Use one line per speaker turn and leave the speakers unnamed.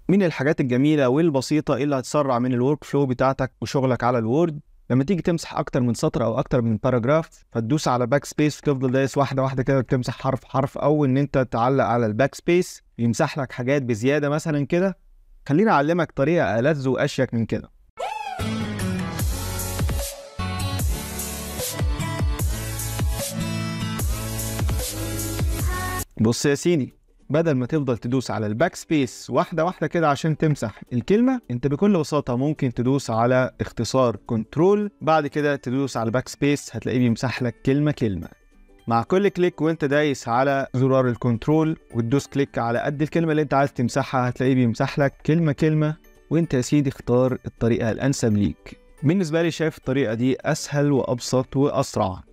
من الحاجات الجميله والبسيطه اللي هتسرع من الورك فلو بتاعتك وشغلك على الوورد لما تيجي تمسح اكتر من سطر او اكتر من باراجراف فتدوس على باك سبيس وتفضل دايس واحده واحده كده وتمسح حرف حرف او ان انت تعلق على الباك سبيس يمسح لك حاجات بزياده مثلا كده خليني اعلمك طريقه ألذ واشيك من كده بص يا سيدي بدل ما تفضل تدوس على الباك سبيس واحده واحده كده عشان تمسح الكلمه انت بكل بساطه ممكن تدوس على اختصار كنترول بعد كده تدوس على الباك سبيس هتلاقيه بيمسح لك كلمه كلمه مع كل كليك وانت دايس على زرار الكنترول وتدوس كليك على قد الكلمه اللي انت عايز تمسحها هتلاقيه بيمسح لك كلمه كلمه وانت يا سيدي اختار الطريقه الانسب ليك بالنسبه لي شايف الطريقه دي اسهل وابسط واسرع